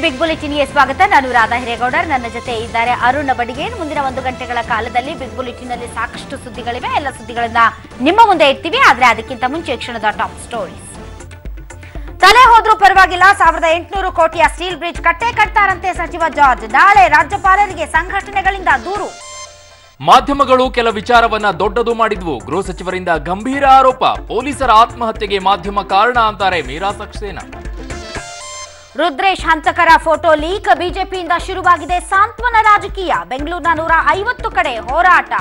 big ಬುಲೆಟಿನ್ಗೆ ಸ್ವಾಗತ ನಾನು ರಾಧಾ ಹಿರೇಗೌಡರ್ ನನ್ನ ಜೊತೆ ಇದ್ದಾರೆ ಅರುಣ್ ಬಡಿಗೇನ್ ಮುಂದಿನ ಒಂದು ಗಂಟೆಗಳ ಕಾಲದಲ್ಲಿ ಬಿಗ್ ಬುಲೆಟಿನ್ ಸಾಕಷ್ಟು ಸುದ್ದಿಗಳಿವೆ ಎಲ್ಲ ಸುದ್ದಿಗಳನ್ನ ನಿಮ್ಮ ಮುಂದೆ ಇಡ್ತೀವಿ ಆದ್ರೆ ಅದಕ್ಕಿಂತ ಮುಂಚೆ ಕ್ಷಣದ ಟಾಪ್ ಸ್ಟೋರೀಸ್ ತಲೆ ಹೋದ್ರೂ ಪರವಾಗಿಲ್ಲ ಸಾವಿರದ ಎಂಟುನೂರು ಕೋಟಿಯ ಸ್ಟೀಲ್ ಬ್ರಿಡ್ಜ್ ಕಟ್ಟೆ ಕಟ್ತಾರಂತೆ ಸಚಿವ ಜಾರ್ಜ್ ನಾಳೆ ರಾಜ್ಯಪಾಲರಿಗೆ ಸಂಘಟನೆಗಳಿಂದ ದೂರು ಮಾಧ್ಯಮಗಳು ಕೆಲ ವಿಚಾರವನ್ನ ದೊಡ್ಡದು ಮಾಡಿದ್ವು ಗೃಹ ಸಚಿವರಿಂದ ಗಂಭೀರ ಆರೋಪ ಪೊಲೀಸರ ಆತ್ಮಹತ್ಯೆಗೆ ಮಾಧ್ಯಮ ಕಾರಣ ಅಂತಾರೆ ಮೀರಾ ಸಕ್ಸೇನಾ ರುದ್ರೇಶ್ ಹಂತಕರ ಫೋಟೋ ಲೀಕ್ ಬಿಜೆಪಿಯಿಂದ ಶುರುವಾಗಿದೆ ಸಾಂತ್ವನ ರಾಜಕೀಯ ಬೆಂಗಳೂರಿನ ನೂರ ಐವತ್ತು ಕಡೆ ಹೋರಾಟ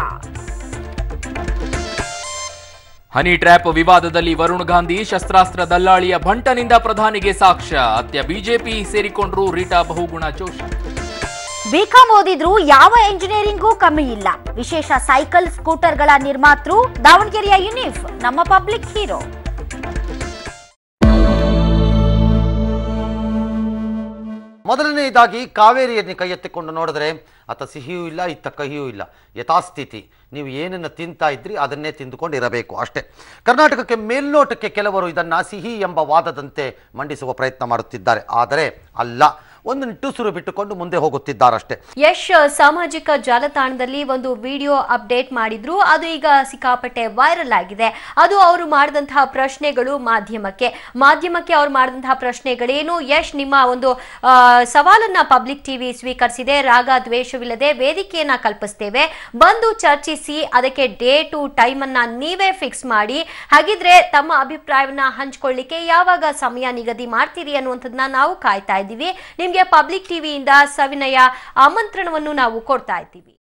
ಹನಿ ಟ್ರ್ಯಾಪ್ ವಿವಾದದಲ್ಲಿ ವರುಣ್ ಗಾಂಧಿ ಶಸ್ತ್ರಾಸ್ತ್ರ ದಲ್ಲಾಳಿಯ ಭಂಟನಿಂದ ಪ್ರಧಾನಿಗೆ ಸಾಕ್ಷ್ಯ ಅತ್ಯ ಬಿಜೆಪಿ ಸೇರಿಕೊಂಡ್ರು ರೀಟಾ ಬಹುಗುಣ ಜೋಶಿ ಬಿಕಾಂ ಓದಿದ್ರು ಯಾವ ಎಂಜಿನಿಯರಿಂಗೂ ಕಮ್ಮಿ ಇಲ್ಲ ವಿಶೇಷ ಸೈಕಲ್ ಸ್ಕೂಟರ್ಗಳ ನಿರ್ಮಾತೃ ದಾವಣಗೆರೆಯ ಯುನಿಫ್ ನಮ್ಮ ಪಬ್ಲಿಕ್ ಹೀರೋ ಮೊದಲನೆಯದಾಗಿ ಕಾವೇರಿಯನ್ನು ಕೈ ಎತ್ತಿಕೊಂಡು ನೋಡಿದ್ರೆ ಆತ ಸಿಹಿಯೂ ಇಲ್ಲ ಇತ್ತ ಕಹಿಯೂ ಇಲ್ಲ ಯಥಾಸ್ಥಿತಿ ನೀವು ಏನನ್ನು ತಿಂತಾ ಇದ್ರಿ ಅದನ್ನೇ ತಿಂದುಕೊಂಡು ಇರಬೇಕು ಅಷ್ಟೇ ಕರ್ನಾಟಕಕ್ಕೆ ಮೇಲ್ನೋಟಕ್ಕೆ ಕೆಲವರು ಇದನ್ನು ಸಿಹಿ ಎಂಬ ವಾದದಂತೆ ಮಂಡಿಸುವ ಪ್ರಯತ್ನ ಮಾಡುತ್ತಿದ್ದಾರೆ ಆದರೆ ಅಲ್ಲ ಒಂದು ನಿಟ್ಟುಸಿರು ಬಿಟ್ಟುಕೊಂಡು ಮುಂದೆ ಹೋಗುತ್ತಿದ್ದಾರಷ್ಟೇ ಯಶ್ ಸಾಮಾಜಿಕ ಜಾಲತಾಣದಲ್ಲಿ ಒಂದು ವಿಡಿಯೋ ಅಪ್ಡೇಟ್ ಮಾಡಿದ್ರು ಅದು ಈಗ ಸಿಕ್ಕಾಪಟ್ಟೆ ವೈರಲ್ ಆಗಿದೆ ಅದು ಅವರು ಮಾಡಿದಂತಹ ಪ್ರಶ್ನೆಗಳು ಮಾಧ್ಯಮಕ್ಕೆ ಮಾಧ್ಯಮಕ್ಕೆ ಅವ್ರು ಮಾಡಿದಂತಹ ಪ್ರಶ್ನೆಗಳೇನು ಯಶ್ ನಿಮ್ಮ ಒಂದು ಆ, ಸವಾಲನ್ನ ಪಬ್ಲಿಕ್ ಟಿವಿ ಸ್ವೀಕರಿಸಿದೆ ರಾಗ ದ್ವೇಷವಿಲ್ಲದೆ ವೇದಿಕೆಯನ್ನ ಕಲ್ಪಿಸ್ತೇವೆ ಬಂದು ಚರ್ಚಿಸಿ ಅದಕ್ಕೆ ಡೇಟು ಟೈಮ್ ಅನ್ನ ನೀವೇ ಫಿಕ್ಸ್ ಮಾಡಿ ಹಾಗಿದ್ರೆ ತಮ್ಮ ಅಭಿಪ್ರಾಯವನ್ನ ಹಂಚ್ಕೊಳ್ಳಿಕ್ಕೆ ಯಾವಾಗ ಸಮಯ ನಿಗದಿ ಮಾಡ್ತೀರಿ ಅನ್ನುವಂಥದ್ದನ್ನ ನಾವು ಕಾಯ್ತಾ ಇದ್ದೀವಿ ನಿಮ್ಗೆ ಪಬ್ಲಿಕ್ ಟಿವಿಯಿಂದ ಸವಿನಯ ಆಮಂತ್ರಣವನ್ನು ನಾವು ಕೊಡ್ತಾ ಇದ್ದೀವಿ